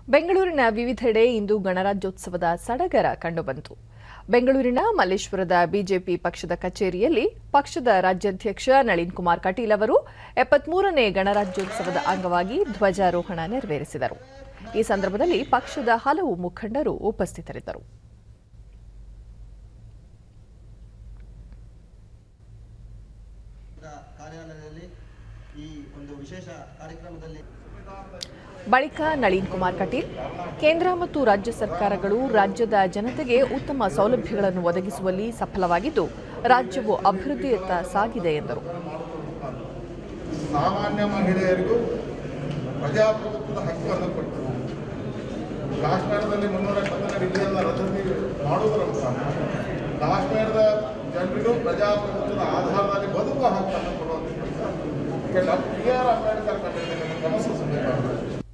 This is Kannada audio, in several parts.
ಬೆಂಗಳೂರಿನ ವಿವಿಧೆಡೆ ಇಂದು ಗಣರಾಜ್ಯೋತ್ಸವದ ಸಡಗರ ಕಂಡುಬಂತು ಬೆಂಗಳೂರಿನ ಮಲ್ಲೇಶ್ವರದ ಬಿಜೆಪಿ ಪಕ್ಷದ ಕಚೇರಿಯಲ್ಲಿ ಪಕ್ಷದ ರಾಜ್ಯಾಧ್ಯಕ್ಷ ನಳಿನ್ ಕುಮಾರ್ ಕಟೀಲ್ ಅವರು ಎಪ್ಪತ್ಮೂರನೇ ಗಣರಾಜ್ಯೋತ್ಸವದ ಅಂಗವಾಗಿ ಧ್ವಜಾರೋಹಣ ನೆರವೇರಿಸಿದರು ಈ ಸಂದರ್ಭದಲ್ಲಿ ಪಕ್ಷದ ಹಲವು ಮುಖಂಡರು ಉಪಸ್ಥಿತರಿದ್ದರು ಕಾರ್ಯಾಲಯದಲ್ಲಿ ಈ ಒಂದು ವಿಶೇಷ ಕಾರ್ಯಕ್ರಮದಲ್ಲಿ ಬಳಿಕ ನಳಿನ್ ಕುಮಾರ್ ಕಟೀಲ್ ಕೇಂದ್ರ ಮತ್ತು ರಾಜ್ಯ ಸರ್ಕಾರಗಳು ರಾಜ್ಯದ ಜನತೆಗೆ ಉತ್ತಮ ಸೌಲಭ್ಯಗಳನ್ನು ಒದಗಿಸುವಲ್ಲಿ ಸಫಲವಾಗಿದ್ದು ರಾಜ್ಯವು ಅಭಿವೃದ್ಧಿಯತ್ತ ಸಾಗಿದೆ ಎಂದರು ಸಾಮಾನ್ಯ ಮಹಿಳೆಯರಿಗೂ ಪ್ರಜಾಪ್ರಭುತ್ವದ ಹಕ್ಕನ್ನು ಕೊಟ್ಟರು ಕಾಶ್ಮೀರದಲ್ಲಿ ಮುನ್ನೂರ ಎಪ್ಪತ್ತನೇ ವಿಧಿಯನ್ನು ರಚನೆ ಮಾಡುವುದರ ಮುಖಾಂತರ ಕಾಶ್ಮೀರದ ಜನರಿಗೂ ಪ್ರಜಾಪ್ರಭುತ್ವದ ಆಧಾರದಲ್ಲಿ ಬದುಕುವ ಹಕ್ಕನ್ನು ಕೊಡುವಂಥ ಕೆಲಸ ಬಿ ಆರ್ ಅಂಬೇಡ್ಕರ್ ಕಟ್ಟಡದಲ್ಲಿ ಗಮನಿಸಬೇಕಾಗಿದೆ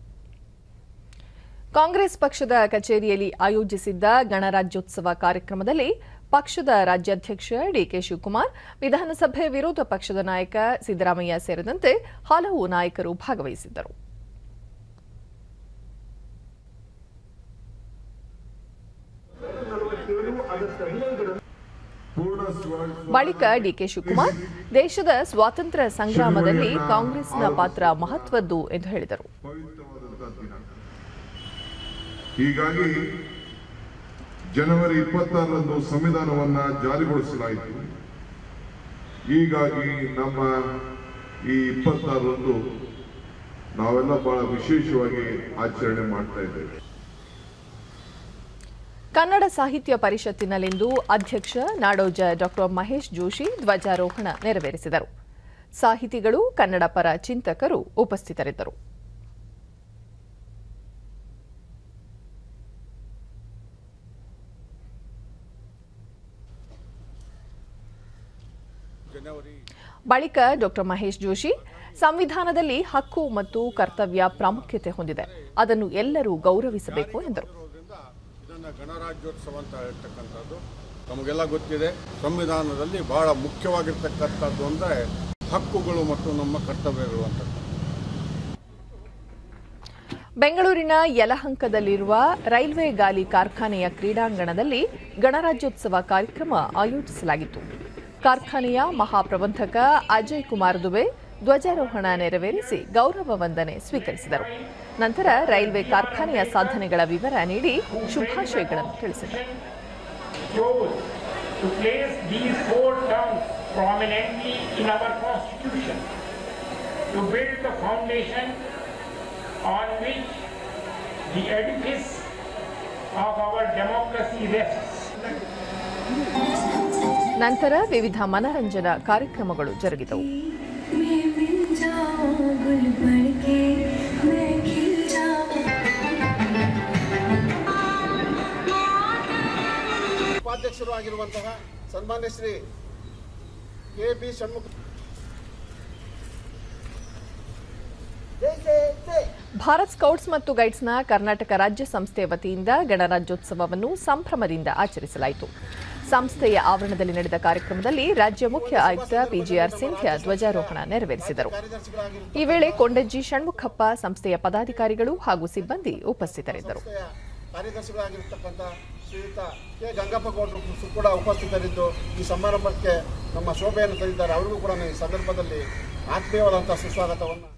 ಕಾಂಗ್ರೆಸ್ ಪಕ್ಷದ ಕಚೇರಿಯಲ್ಲಿ ಆಯೋಜಿಸಿದ್ದ ಗಣರಾಜ್ಯೋತ್ಸವ ಕಾರ್ಯಕ್ರಮದಲ್ಲಿ ಪಕ್ಷದ ರಾಜ್ಯಾಧ್ಯಕ್ಷ ಡಿಕೆ ಶಿವಕುಮಾರ್ ವಿಧಾನಸಭೆ ವಿರೋಧ ಪಕ್ಷದ ನಾಯಕ ಸಿದ್ದರಾಮಯ್ಯ ಸೇರಿದಂತೆ ಹಲವು ನಾಯಕರು ಭಾಗವಹಿಸಿದ್ದರು ಬಳಿಕ ಡಿಕೆ ಶಿವಕುಮಾರ್ ದೇಶದ ಸ್ವಾತಂತ್ರ್ಯ ಸಂಗ್ರಾಮದಲ್ಲಿ ಕಾಂಗ್ರೆಸ್ನ ಪಾತ್ರ ಮಹತ್ವದ್ದು ಎಂದು ಹೇಳಿದರು ಪವಿತ್ರವಾದಂತಹ ದಿನ ಹೀಗಾಗಿ ಜನವರಿ ಇಪ್ಪತ್ತಾರರಂದು ಸಂವಿಧಾನವನ್ನ ಜಾರಿಗೊಳಿಸಲಾಯಿತು ಹೀಗಾಗಿ ನಮ್ಮ ಈ ಇಪ್ಪತ್ತಾರರಂದು ನಾವೆಲ್ಲ ಬಹಳ ವಿಶೇಷವಾಗಿ ಆಚರಣೆ ಮಾಡ್ತಾ ಇದ್ದೇವೆ ಕನ್ನಡ ಸಾಹಿತ್ಯ ಪರಿಷತ್ತಿನಲ್ಲಿಂದು ಅಧ್ಯಕ್ಷ ನಾಡೋಜ ಡಾಕ್ಟರ್ ಮಹೇಶ್ ಜೋಶಿ ಧ್ವಜಾರೋಹಣ ನೆರವೇರಿಸಿದರು ಸಾಹಿತಿಗಳು ಕನ್ನಡ ಪರ ಚಿಂತಕರು ಉಪಸ್ಥಿತರಿದ್ದರು ಬಳಿಕ ಡಾಕ್ಟರ್ ಮಹೇಶ್ ಜೋಶಿ ಸಂವಿಧಾನದಲ್ಲಿ ಹಕ್ಕು ಮತ್ತು ಕರ್ತವ್ಯ ಪ್ರಾಮುಖ್ಯತೆ ಹೊಂದಿದೆ ಅದನ್ನು ಎಲ್ಲರೂ ಗೌರವಿಸಬೇಕು ಎಂದರು ಇರೋದ್ರಿಂದ ಇದನ್ನು ಗಣರಾಜ್ಯೋತ್ಸವ ಅಂತ ಹೇಳ್ತಕ್ಕಂಥದ್ದು ನಮಗೆಲ್ಲ ಗೊತ್ತಿದೆ ಸಂವಿಧಾನದಲ್ಲಿ ಬಹಳ ಮುಖ್ಯವಾಗಿರ್ತಕ್ಕಂಥದ್ದು ಅಂದರೆ ಹಕ್ಕುಗಳು ಮತ್ತು ನಮ್ಮ ಕರ್ತವ್ಯಗಳು ಅಂತ ಬೆಂಗಳೂರಿನ ಯಲಹಂಕದಲ್ಲಿರುವ ರೈಲ್ವೆ ಗಾಲಿ ಕಾರ್ಖಾನೆಯ ಕ್ರೀಡಾಂಗಣದಲ್ಲಿ ಗಣರಾಜ್ಯೋತ್ಸವ ಕಾರ್ಯಕ್ರಮ ಆಯೋಜಿಸಲಾಗಿತ್ತು ಕಾರ್ಖಾನೆಯ ಮಹಾಪ್ರಬಂಧಕ ಅಜಯ್ ಕುಮಾರ್ ದುಬೆ ಧ್ವಜಾರೋಹಣ ನೆರವೇರಿಸಿ ಗೌರವ ವಂದನೆ ಸ್ವೀಕರಿಸಿದರು ನಂತರ ರೈಲ್ವೆ ಕಾರ್ಖಾನೆಯ ಸಾಧನೆಗಳ ವಿವರ ನೀಡಿ ಶುಭಾಶಯಗಳನ್ನು ತಿಳಿಸಿದರು chose to place these four terms prominently in our constitution to build the foundation on which the edifice of our democracy rests. ನಂತರ ವಿವಿಧ ಮನರಂಜನಾ ಕಾರ್ಯಕ್ರಮಗಳು ಜರುಗಿದವು मैं मिल जाऊं गुल बढ़ के मैं खिल जाऊं ಉಪಾಧ್ಯಕ್ಷರು ಆಗಿರುವಂತಹ ಸನ್ಮಾನ್ಯ ಶ್ರೀ ಕೆ ಬಿ ಷಣ್ಮುಖ ಜೈ ಜೈ ಜೈ ಭಾರತ್ ಸ್ಕೌಟ್ಸ್ ಮತ್ತು ಗೈಡ್ಸ್ನ ಕರ್ನಾಟಕ ರಾಜ್ಯ ಸಂಸ್ಥೆ ವತಿಯಿಂದ ಗಣರಾಜ್ಯೋತ್ಸವವನ್ನು ಸಂಭ್ರಮದಿಂದ ಆಚರಿಸಲಾಯಿತು ಸಂಸ್ಥೆಯ ಆವರಣದಲ್ಲಿ ನಡೆದ ಕಾರ್ಯಕ್ರಮದಲ್ಲಿ ರಾಜ್ಯ ಮುಖ್ಯ ಆಯುಕ್ತ ಪಿಜಿಆರ್ ಸಿಂಧ್ಯಾ ಧ್ವಜಾರೋಹಣ ನೆರವೇರಿಸಿದರು ಈ ವೇಳೆ ಕೊಂಡಜ್ಜಿ ಷಣ್ಮುಖಪ್ಪ ಸಂಸ್ಥೆಯ ಪದಾಧಿಕಾರಿಗಳು ಹಾಗೂ ಸಿಬ್ಬಂದಿ ಉಪಸ್ಥಿತರಿದ್ದರು ಸಂಸ್ಥೆಯ ಕಾರ್ಯದರ್ಶಿಗಳಾಗಿರ್ತಕ್ಕಂಥ ಶ್ರೀಯುತ ಕೆ ಗಂಗಪ್ಪ ಗೌಡರು ಕೂಡ ಉಪಸ್ಥಿತರಿದ್ದು ಈ ಸಮಾರಂಭಕ್ಕೆ ನಮ್ಮ ಶೋಭೆಯನ್ನು ತಂದಿದ್ದಾರೆ ಅವರಿಗೂ ಕೂಡ ನಾನು ಈ ಸಂದರ್ಭದಲ್ಲಿ ಆತ್ಮೀಯವಾದಂಥ ಸುಸ್ವಾಗತವನ್ನು